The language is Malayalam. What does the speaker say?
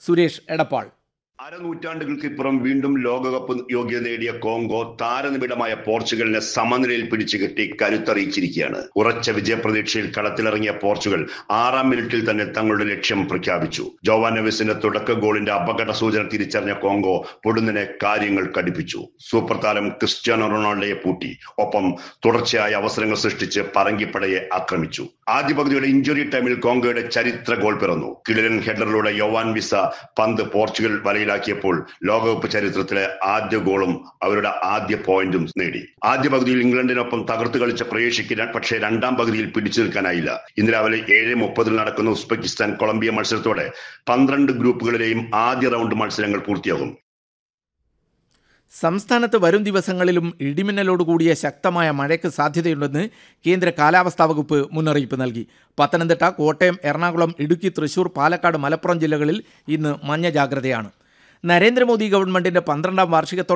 സുരേഷ് എടപ്പാൾ അരനൂറ്റാണ്ടുകൾക്കിപ്പുറം വീണ്ടും ലോകകപ്പ് യോഗ്യത നേടിയ കോങ്കോ താരനിബിഡമായ പോർച്ചുഗലിനെ സമനിലയിൽ പിടിച്ചുകെട്ടി കരുത്തറിയിച്ചിരിക്കുകയാണ് ഉറച്ച വിജയപ്രതീക്ഷയിൽ കളത്തിലിറങ്ങിയ പോർച്ചുഗൽ ആറാം മിനിറ്റിൽ തന്നെ തങ്ങളുടെ ലക്ഷ്യം പ്രഖ്യാപിച്ചു ജോവാനവിസിന്റെ തുടക്ക ഗോളിന്റെ അപകട സൂചന തിരിച്ചറിഞ്ഞ കോങ്കോ പൊടുന്നനെ കാര്യങ്ങൾ കടുപ്പിച്ചു സൂപ്പർ താരം ക്രിസ്ത്യാനോ റൊണാൾഡോയെ പൂട്ടി ഒപ്പം തുടർച്ചയായ അവസരങ്ങൾ സൃഷ്ടിച്ച് പറങ്കിപ്പടയെ ആക്രമിച്ചു ആദ്യ പകുതിയുടെ ഇഞ്ചുറി ടൈമിൽ കോങ്കോയുടെ ചരിത്ര ഗോൾ പിറന്നു കിടിലൻ ഹെഡറിലൂടെ യോവാൻ വിസ പന്ത് പോർച്ചുഗൽ വലയിലാക്കിയപ്പോൾ ലോകകപ്പ് ചരിത്രത്തിലെ ആദ്യ ഗോളും അവരുടെ ആദ്യ പോയിന്റും നേടി ആദ്യ പകുതിയിൽ ഇംഗ്ലണ്ടിനൊപ്പം തകർത്ത് കളിച്ച ക്രൊയേഷ്യക്ക് ര- പക്ഷേ രണ്ടാം പകുതിയിൽ പിടിച്ചു നിൽക്കാനായില്ല ഇന്ന് രാവിലെ ഏഴ് മുപ്പതിൽ നടക്കുന്ന ഉസ്ബെക്കിസ്ഥാൻ കൊളംബിയ മത്സരത്തോടെ പന്ത്രണ്ട് ഗ്രൂപ്പുകളിലെയും ആദ്യ റൗണ്ട് മത്സരങ്ങൾ പൂർത്തിയാകും സംസ്ഥാനത്ത് വരും ദിവസങ്ങളിലും ഇടിമിന്നലോടുകൂടിയ ശക്തമായ മഴയ്ക്ക് സാധ്യതയുണ്ടെന്ന് കേന്ദ്ര കാലാവസ്ഥാ വകുപ്പ് മുന്നറിയിപ്പ് നൽകി പത്തനംതിട്ട കോട്ടയം എറണാകുളം ഇടുക്കി തൃശൂർ പാലക്കാട് മലപ്പുറം ജില്ലകളിൽ ഇന്ന് മഞ്ഞ ജാഗ്രതയാണ് നരേന്ദ്രമോദി ഗവൺമെന്റിന്റെ പന്ത്രണ്ടാം വാർഷികത്തോട്